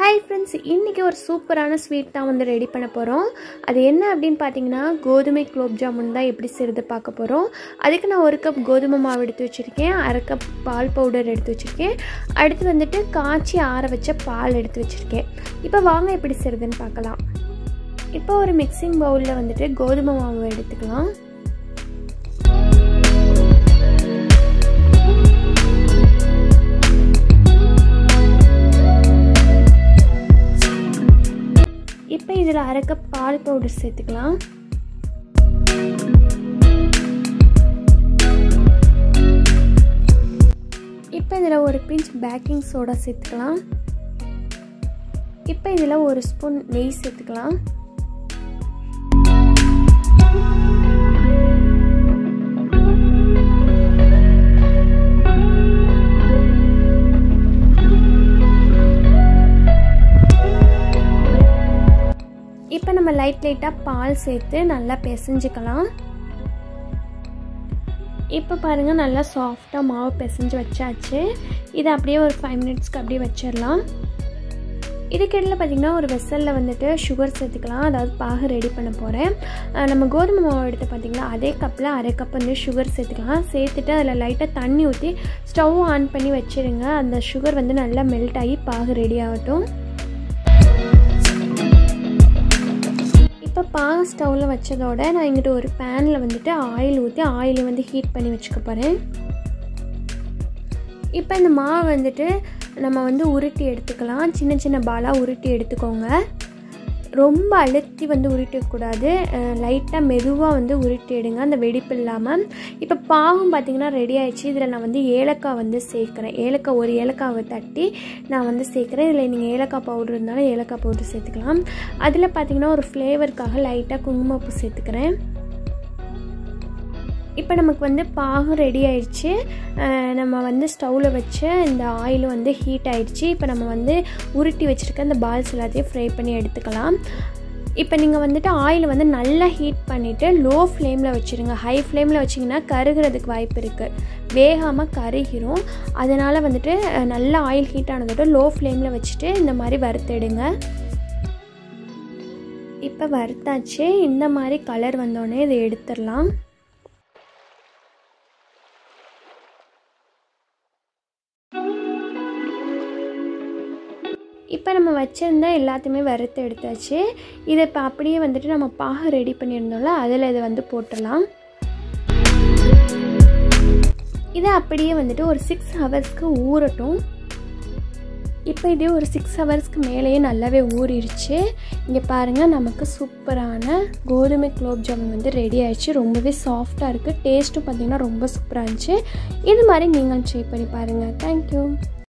hi friends இன்றைக்கி ஒரு சூப்பரான ஸ்வீட் தான் வந்து ரெடி பண்ண போகிறோம் அது என்ன அப்படின்னு பார்த்தீங்கன்னா கோதுமை குலோப் ஜாமுன் தான் எப்படி செய்கிறது பார்க்க போகிறோம் அதுக்கு நான் ஒரு கப் கோதுமை மாவு எடுத்து வச்சுருக்கேன் அரை கப் பால் பவுடர் எடுத்து வச்சுருக்கேன் அடுத்து வந்துட்டு காய்ச்சி ஆற வச்ச பால் எடுத்து வச்சுருக்கேன் இப்போ வாங்க எப்படி செய்கிறதுன்னு பார்க்கலாம் இப்போ ஒரு மிக்சிங் பவுலில் வந்துட்டு கோதுமை மாவு எடுத்துக்கலாம் இப்போ இதில் அரை கப் பால் பவுடர் சேர்த்துக்கலாம் இப்போ இதில் ஒரு பிஞ்ச் பேக்கிங் சோடா சேர்த்துக்கலாம் இப்போ இதில் ஒரு ஸ்பூன் நெய் சேர்த்துக்கலாம் இப்போ நம்ம லைட் லைட்டாக பால் சேர்த்து நல்லா பிசைஞ்சிக்கலாம் இப்போ பாருங்கள் நல்லா சாஃப்டாக மாவு பிசைஞ்சு வச்சாச்சு இதை அப்படியே ஒரு ஃபைவ் மினிட்ஸ்க்கு அப்படியே வச்சிடலாம் இதுக்கிடையில் பார்த்திங்கன்னா ஒரு வெசலில் வந்துட்டு சுகர் சேர்த்துக்கலாம் அதாவது பாகு ரெடி பண்ண போகிறேன் நம்ம கோதுமை மாவு எடுத்து பார்த்திங்கன்னா அதே கப்பில் அரை கப் வந்து சுகர் சேர்த்துக்கலாம் சேர்த்துட்டு அதில் லைட்டாக தண்ணி ஊற்றி ஸ்டவ் ஆன் பண்ணி வச்சுருங்க அந்த சுகர் வந்து நல்லா மெல்ட் ஆகி பாகு ரெடி ஆகட்டும் இப்போ பாக ஸ்டவ்வில் வச்சதோட நான் இங்கிட்ட ஒரு பேனில் வந்துட்டு ஆயில் ஊற்றி ஆயில் வந்து ஹீட் பண்ணி வச்சுக்க போகிறேன் இப்போ இந்த மாவு வந்துட்டு நம்ம வந்து உருட்டி எடுத்துக்கலாம் சின்ன சின்ன பாலாக உருட்டி எடுத்துக்கோங்க ரொம்ப அழுத்தி வந்து உருட்டக்கூடாது லைட்டாக மெதுவாக வந்து உருட்டி எடுங்க அந்த வெடிப்பு இல்லாமல் இப்போ பாகம் பார்த்திங்கன்னா ரெடி ஆயிடுச்சு இதில் நான் வந்து ஏலக்காய் வந்து சேர்க்குறேன் ஏலக்காய் ஒரு ஏலக்காவை தட்டி நான் வந்து சேர்க்குறேன் இதில் நீங்கள் ஏலக்காய் பவுடர் இருந்தாலும் ஏலக்காய் பவுடர் சேர்த்துக்கலாம் அதில் பார்த்திங்கன்னா ஒரு ஃப்ளேவருக்காக லைட்டாக குங்குமப்பூ சேர்த்துக்கிறேன் இப்போ நமக்கு வந்து பாகம் ரெடி ஆயிடுச்சு நம்ம வந்து ஸ்டவ்வில் வச்ச இந்த ஆயில் வந்து ஹீட் ஆயிடுச்சு இப்போ நம்ம வந்து உருட்டி வச்சுருக்க இந்த பால்ஸ் எல்லாத்தையும் ஃப்ரை பண்ணி எடுத்துக்கலாம் இப்போ நீங்கள் வந்துட்டு ஆயில் வந்து நல்லா ஹீட் பண்ணிவிட்டு லோ ஃப்ளேமில் வச்சுருங்க ஹை ஃப்ளேமில் வச்சிங்கன்னா கருகிறதுக்கு வாய்ப்பு இருக்குது வேகாமல் கருகிரும் அதனால் வந்துட்டு நல்லா ஆயில் ஹீட் ஆனதோட லோ ஃப்ளேமில் வச்சுட்டு இந்த மாதிரி வறுத்தெடுங்க இப்போ வறுத்தாச்சு இந்த மாதிரி கலர் வந்தோடனே இதை எடுத்துடலாம் இப்போ நம்ம வச்சுருந்தா எல்லாத்தையுமே வறுத்து எடுத்தாச்சு இதை இப்போ அப்படியே வந்துட்டு நம்ம பாகு ரெடி பண்ணியிருந்தோம்ல அதில் இதை வந்து போட்டுடலாம் இதை அப்படியே வந்துட்டு ஒரு சிக்ஸ் ஹவர்ஸ்க்கு ஊறட்டும் இப்போ இதே ஒரு சிக்ஸ் ஹவர்ஸ்க்கு மேலேயே நல்லாவே ஊறிடுச்சு இங்கே பாருங்கள் நமக்கு சூப்பரான கோதுமை குலோப் ஜாமுன் வந்து ரெடி ஆயிடுச்சு ரொம்பவே சாஃப்டாக இருக்குது டேஸ்ட்டும் பார்த்திங்கன்னா ரொம்ப சூப்பராக இருந்துச்சு இது மாதிரி நீங்களும் ட்ரை பண்ணி பாருங்கள் தேங்க்யூ